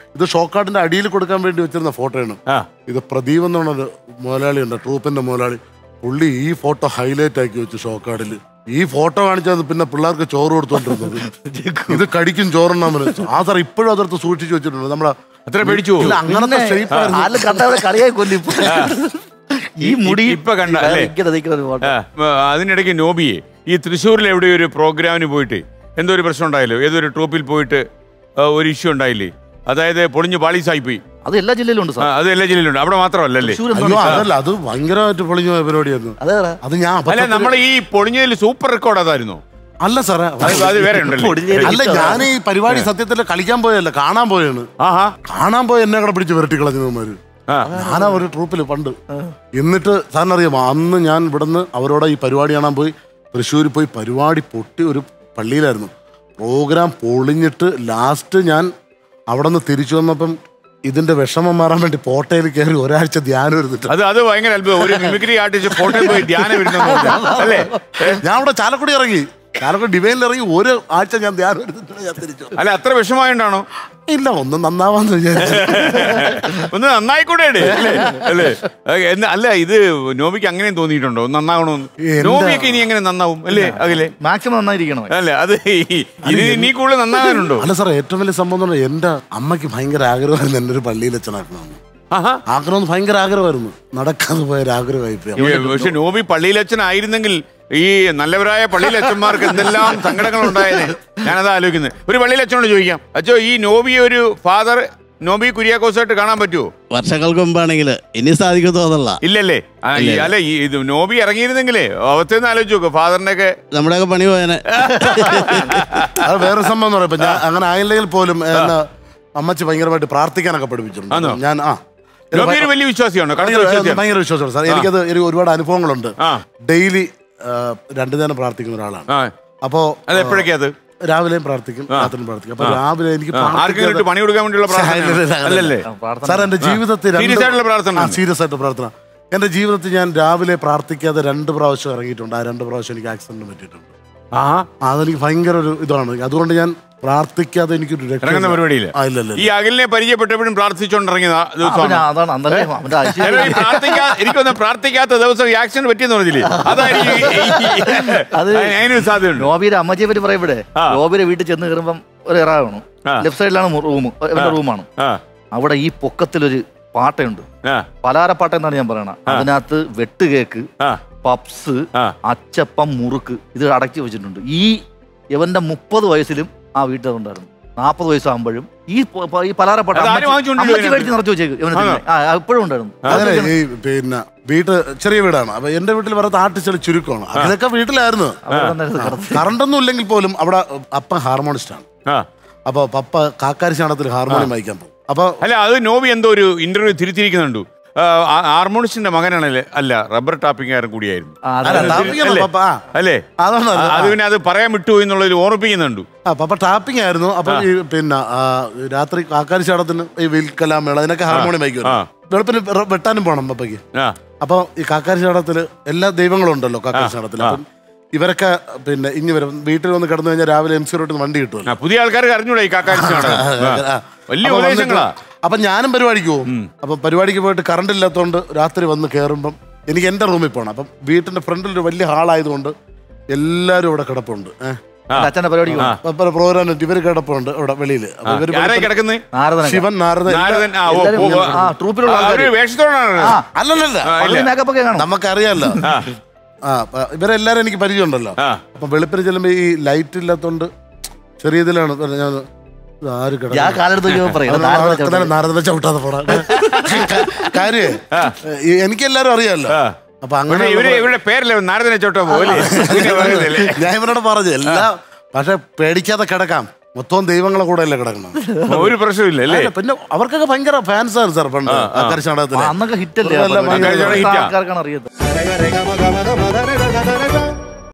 ഇത് ഷോക്കാർഡിന്റെ അടിയിൽ കൊടുക്കാൻ വേണ്ടി വെച്ചിരുന്ന ഫോട്ടോയാണ് ആ ഇത് പ്രദീപ് എന്ന് പറഞ്ഞൊരു മുതലാളി ഉണ്ട് ട്രൂപ്പിന്റെ മുതലാളി പുള്ളി ഈ ഫോട്ടോ ഹൈലൈറ്റ് ആക്കി വെച്ചു ഷോക്കാർഡിൽ ഈ ഫോട്ടോ കാണിച്ചത് പിന്നെ പിള്ളേർക്ക് ചോറ് കൊടുത്തോണ്ടിരുന്നത് ഇത് കടിക്കും ചോറുണ്ണാൻ ആ സാർ ഇപ്പോഴും അതെടുത്ത് സൂക്ഷിച്ചു വെച്ചിട്ടുണ്ട് നമ്മളെ അത്ര പേടിച്ചു ഇല്ല, അങ്ങനത്തെ ഷേപ്പ് ആയിരുന്നു ആള് കണ്ടവരെ കളിയായി കൊല്ലി ഈ മുടി ഇപ്പൊ കണ്ട, അല്ലേ? ഇങ്ങനെ നിൽക്കുന്ന ഒരു ഫോട്ടോ ആ, ആ, അതിനിടയ്ക്ക് നോബിയെ ഈ തൃശ്ശൂരിൽ എവിടെയോ ഒരു പ്രോഗ്രാമിന് പോയിട്ട് എന്തോ ഒരു പ്രശ്നം ഉണ്ടായല്ലോ ഏതൊരു ട്രൂപ്പിൽ പോയിട്ട് ആ, ഒരു ഇഷ്യൂ ഉണ്ടായില്ലേ അതായത് പൊളിഞ്ഞ് പാളീസായി പോയി അത് എല്ലാ ജില്ലയിലും ഉണ്ട് ആ, സാർ അത് എല്ലാ ജില്ലയിലുണ്ട് അവിടെ മാത്രമല്ല അല്ലേ തൃശ്ശൂർ അയ്യോ അതല്ല അത് ഭയങ്കരമായിട്ട് പൊളിഞ്ഞു പോയ പരിപാടിയായിരുന്നു അതെ അത് ഞാൻ അല്ല അബദ്ധത്തിൽ- നമ്മൾ ഈ പൊളിഞ്ഞതിൽ സൂപ്പർ റെക്കോർഡ് അതായിരുന്നു അല്ല സാറേ അത് അത് വേറെ ഉണ്ടല്ലേ പൊടിഞ്ഞേരി അല്ല ഞാൻ ഈ പരിപാടി സത്യത്തിൽ കളിക്കാൻ പോയല്ല കാണാൻ പോയാണ് ആഹാ കാണാൻ പോയി എന്നെ കൂടെ പിടിച്ച് വിരട്ടി കളഞ്ഞവന്മാര് ആ ഞാനാ ഒരു ട്രൂപ്പിൽ പണ്ട് എന്നിട്ട് സാറിനറിയാമോ അന്ന് ഞാൻ ഇവിടുന്ന് അവരോട് ഈ പരിപാടി കാണാൻ പോയി തൃശ്ശൂർ പോയി പരിപാടി പൊട്ടി ഒരു പള്ളിയിലായിരുന്നു പ്രോഗ്രാം പൊളിഞ്ഞിട്ട് ലാസ്റ്റ് ഞാൻ അവിടെ നിന്ന് തിരിച്ചു വന്നപ്പം ഇതിന്റെ വിഷമം മാറാൻ വേണ്ടി പോട്ടയിൽ കയറി ഒരാഴ്ച ധ്യാനം ഇരുന്നിട്ട് അത് അത് ഭയങ്കര അത്ഭുതം ഒരു മിമിക്രി ആർട്ടിസ്റ്റ് ഫോട്ടോയിൽ പോയി ധ്യാനം വരുന്ന അല്ലേ ഞാൻ അവിടെ ചാലക്കുടി ഇറങ്ങി ചാലക്കുടി ഡിവൈനിൽ ഇറങ്ങി ഒരു ആഴ്ച ഞാൻ ധ്യാനം എടുത്തിട്ട് ഞാൻ തിരിച്ചു വന്നു. അല്ല അത്ര വിഷമമായിട്ടാണോ ഇല്ല ഒന്ന് നന്നാവാന്ന് വിചാരിച്ചു ഒന്ന് നന്നായിക്കൂടെ അല്ലേ അല്ലേ അത് എന്ന് അല്ല ഇത് നോബിക്ക് അങ്ങനെയും തോന്നിയിട്ടുണ്ടോ ഒന്ന് നന്നാവണമെന്ന് എന്താ? നോബിയൊക്കെ ഇനി എങ്ങനെ നന്നാവും അല്ലേ അകലെ മാക്സിമം നന്നായിരിക്കണം അല്ല അത് ഈ- ഇനി നീ കൂടുതൽ നന്നാകാനുണ്ടോ അല്ല സാറേ ഏറ്റവും വലിയ സംഭവം എന്ന് പറഞ്ഞാൽ എന്റെ അമ്മയ്ക്ക് ഭയങ്കര ആഗ്രഹമായിരുന്നു എന്നെ ഒരു പള്ളിയിൽ അച്ഛനാക്കണമെന്ന് ആഹാ ആഗ്രഹം എന്ന് ഭയങ്കര ആഗ്രഹമായിരുന്നു നടക്കാതെ പോയ ഒരു ആഗ്രഹമായി പോയി. ഈ- പക്ഷെ നോബി പള്ളിയിലച്ഛനായിരുന്നെങ്കിൽ ഈ നല്ലവരായ പള്ളിയിലച്ഛന്മാർക്ക് എന്തെല്ലാം സങ്കടങ്ങൾ ഉണ്ടായേനെ ഞാനത് ആലോചിക്കുന്നത് ഒരു പള്ളിയിലച്ഛനോട് ചോദിക്കാം അച്ഛോ ഈ നോബി ഒരു ഫാദർ നോബി കുര്യാക്കോസായിട്ട് കാണാൻ പറ്റുമോ വർഷങ്ങൾക്ക് മുമ്പാണെങ്കിൽ ഇനി സാധിക്കും തോന്നല്ല ഇല്ലല്ലേ ആ, ഈ- അല്ല ഈ ഇത് നോബി ഇറങ്ങിയിരുന്നെങ്കിലേ അവസ്ഥയൊന്ന് ആലോചിച്ച് നോക്ക് ഫാദറിന്റെ ഒക്കെ നമ്മുടെയൊക്കെ പണി പോയനെ അത് വേറെ സംഭവം എന്ന് പറയുമ്പോ ഞാൻ അങ്ങനെ ആയില്ലെങ്കിൽ പോലും എന്നെ അമ്മച്ചി ഭയങ്കരമായിട്ട് പ്രാർത്ഥിക്കാനൊക്കെ പഠിപ്പിച്ചിട്ടുണ്ട് ആണോ? ഞാൻ ആ നോബി ഒരു വലിയ വിശ്വാസിയാണോ കടുത്ത ഭയങ്കര വിശ്വാസിയാണ് ഭയങ്കര വിശ്വാസമാണ് സാർ എനിക്കത് എനിക്ക് ഒരുപാട് അനുഭവങ്ങളുണ്ട് ആ ഡെയിലി രണ്ടു നേരം പ്രാർത്ഥിക്കുന്ന ഒരാളാണ് ആ അപ്പോ അത് എപ്പോഴൊക്കെയാ അത് രാവിലെയും പ്രാർത്ഥിക്കും രാത്രിയും പ്രാർത്ഥിക്കും അപ്പൊ രാവിലെ എനിക്ക് ആർക്കെങ്കിലും ഇട്ട് പണി കൊടുക്കാൻ വേണ്ടിയുള്ള പ്രാർത്ഥന അല്ലല്ലേ സാർ എന്റെ ജീവിതത്തിൽ Serious ആയിട്ടുള്ള പ്രാർത്ഥന സീരിയസ് ആയിട്ട് പ്രാർത്ഥന എന്റെ ജീവിതത്തിൽ ഞാൻ രാവിലെ പ്രാർത്ഥിക്കാതെ രണ്ട് പ്രാവശ്യം ഇറങ്ങിയിട്ടുണ്ട് ആ രണ്ട് പ്രാവശ്യം എനിക്ക് ആക്സിഡന്റ് പറ്റിയിട്ടുണ്ട് ആ ആ, അതെനിക്ക് ഭയങ്കര ഒരു ഇതാണ് അതുകൊണ്ട് ഞാൻ പ്രാർത്ഥിക്കാതെ എനിക്കൊരു രക്ഷ ഇറങ്ങുന്ന പരിപാടിയില്ല ആ, ഇല്ല, ഇല്ല, ഈ അകലിനെ പരിചയപ്പെട്ടപ്പോഴും പ്രാർത്ഥിച്ചുകൊണ്ടിറങ്ങിയ ദിവസമാണ് അതാണ് അന്നല്ലേ അവന്റെ ഐശ്വര്യം ചിലർ ഈ പ്രാർത്ഥിക്കാ എനിക്കൊന്ന് പ്രാർത്ഥിക്കാത്ത ദിവസം ഈ ആക്സിഡന്റ് പറ്റിയെന്ന് പറഞ്ഞില്ലേ അതായിരിക്കും അത് അതിനൊരു സാധ്യതയുണ്ട് നോബിയുടെ അമ്മച്ചിയെ പറ്റി പറയുമ്പോഴേ ആ. നോബിയുടെ വീട്ടിൽ ചെന്ന് കയറുമ്പം ഒരു ഇറാവണം ആ. ലെഫ്റ്റ് സൈഡിലാണ് റൂം അവന്റെ റൂമാണ് ആ അവിടെ ഈ പൊക്കത്തിലൊരു പാട്ടയുണ്ട് ആ പലാരപ്പാട്ട എന്നാണ് ഞാൻ പറയണത് അതിനകത്ത് വെട്ടുകേക്ക് ആ പപ്സ് ആ. അച്ചപ്പം മുറുക്ക് ഇത് അടക്കി വെച്ചിട്ടുണ്ട് ഈ ഇവന്റെ മുപ്പത് വയസ്സിലും ആ വീട്ടിൽ ഉണ്ടായിരുന്നു നാൽപ്പത് വയസ്സാകുമ്പോഴും ഈ പ- പ- ഈ പലാരപ്പാട്ട അത് ആര് അമ്മച്ചി വാങ്ങിച്ചുകൊണ്ട് അമ്മച്ചി വരുന്നത്? മേടിച്ച് നിറച്ച് വെച്ചേക്ക് ഇവന് ആണോ? തിന്നാൻ. ആ ഇപ്പോഴും ഉണ്ടായിരുന്നു അങ്ങനെ ഈ പിന്നെ വീട്ട് ചെറിയ വീടാണ് അപ്പൊ എന്റെ വീട്ടിൽ വേറെ ആട്ടിച്ചെളി ചുരുക്കമാണ് അതിലൊക്കെ വീട്ടിലായിരുന്നു അവിടെ തന്നെ കിടന്ന് കറണ്ടൊന്നും ഇല്ലെങ്കിൽ പോലും അവിടെ അപ്പൻ ഹാർമോണിസ്റ്റ് ആണ് ആ അപ്പൊ പപ്പ കാക്കാരി ചാണത്തിൽ ഹാർമോണിയം വായിക്കാൻ പോകും അപ്പൊ അല്ല അത് നോബി എന്തോ ഒരു ഇന്റർവ്യൂ തിരുത്തിരിക്കുന്നുണ്ട് ഹാർമോണിസ്റ്റിന്റെ മകനാണല്ലേ അല്ല റബ്ബർ ടാപ്പിംഗുകാരൻ കൂടിയായിരുന്നു ആ, അല്ല, അതെ. tapping ആണ് അല്ലേ? പപ്പ ആ. അല്ലേ അതാണ് അത്. അത് പിന്നെ അത് പറയാൻ വിട്ടു എന്നുള്ളൊരു ഓർമ്മിപ്പിക്കുന്നുണ്ട് ആ പപ്പ ടാപ്പിംഗ് ആയിരുന്നു അപ്പൊ ഈ പിന്നെ ആ, രാത്രി കാക്കാരി ചാടത്തിന് ഈ വിൽക്കലാമേള അതിനൊക്കെ ഹാർമോണിയം വായിക്കും ആ. വെളുപ്പിന് റ- വെട്ടാനും പോണം പപ്പയ്ക്ക് ആ അപ്പൊ ഈ കാക്കാരി ചാടത്തില് എല്ലാ ദൈവങ്ങളും ഉണ്ടല്ലോ കാക്കാരി ചാടത്തിൽ അപ്പം ഇവരൊക്കെ പിന്നെ ഇനി വരും വീട്ടിൽ വന്ന് കിടന്നു കഴിഞ്ഞാൽ രാവിലെ എം സി റോട്ടിൽ വണ്ടി കിട്ടുമല്ലോ ആ, പുതിയ ആൾക്കാർക്ക് അറിഞ്ഞൂടാ ഈ കാക്കാരിച്ച് നാടകം. ആ. ആ. വലിയ അപ്പൊ ഉപദേശങ്ങളാ വന്നിട്ട് അപ്പൊ ഞാനും പരിപാടിക്ക് പോകും അപ്പൊ പരിപാടിക്ക് പോയിട്ട് കറണ്ട് ഇല്ലാത്തതുകൊണ്ട് രാത്രി വന്ന് കയറുമ്പം എനിക്ക് എന്റെ റൂമിൽ പോകണം അപ്പം വീട്ടിന്റെ ഫ്രണ്ടിൽ ഒരു വലിയ ഹാളായതുകൊണ്ട് എല്ലാരും ഇവിടെ കിടപ്പുണ്ട് ഏഹ് എന്റെ അച്ഛന്റെ പരിപാടിക്ക് പോകും. പ്രോഗ്രാം ഇവര് കിടപ്പുണ്ട് ഇവിടെ വെളിയിൽ അപ്പൊ ഇവര് ആരായി കിടക്കുന്നത് നാരദനൊക്കെ. ശിവൻ നാരദ നാരദൻ ആ ഓ എല്ലാരും ഓ, ഓ. ആ, ട്രൂപ്പിലുള്ള ആ, ആൾക്കാര്. അവര് വേഷത്തോടാണ് ആ, അല്ലല്ല ആ, ഇല്ല. പകുതി മേക്കപ്പ് ഒക്കെ കാണും നമുക്കറിയാലോ ആ അപ്പൊ ഇവരെല്ലാരും എനിക്ക് പരിചയമുണ്ടല്ലോ ആ. അപ്പൊ വെളുപ്പിന് ചെല്ലുമ്പോ ഈ ലൈറ്റ് ഇല്ലാത്തോണ്ട് ചെറിയ ഇതിലാണ് ഞാൻ ഇത് ആര് കിടക്കുന്നു? ഞാൻ കാലെടുത്ത് നോക്കിയപ്പോ പറയും, അത് നാരദനെ നാരദ- ചവിട്ടാതെ. നാരദനെ ചവിട്ടാതെ പോടാ കാര്യേ എനിക്ക് എല്ലാരും അറിയാലോ ആ. അപ്പൊ അങ്ങനെ പക്ഷേ ഇവര് ഇവരുടെ പേരല്ലേ നാരദനെ ചോട്ടോ പോലെ ഞാൻ ഇവരോട് പറഞ്ഞു എല്ലാം പക്ഷെ പേടിക്കാതെ കിടക്കാം മൊത്തം ദൈവങ്ങളെ കൂടെ അല്ലേ കിടക്കണം ഒരു പ്രശ്നമില്ല അല്ലേ അല്ല, പിന്നെ അവർക്കൊക്കെ ഭയങ്കര ഫാൻസ് ആണ് സാർ പണ്ട് ആക്കാരി ആ, നാടകത്തില് അന്നൊക്കെ ഹിറ്റ് അല്ലേ ഇതെല്ലാം ഭയങ്കര ആ, hit ആ. ആൾക്കാർക്കാണ് അറിയാത്തത് ഗ, ഗ, ഗ, മ, ഗ, മ, ഗ, മ, ധ, ര, ഗ, ഗ, ര, ഗ, ഗ, ര, ഗ,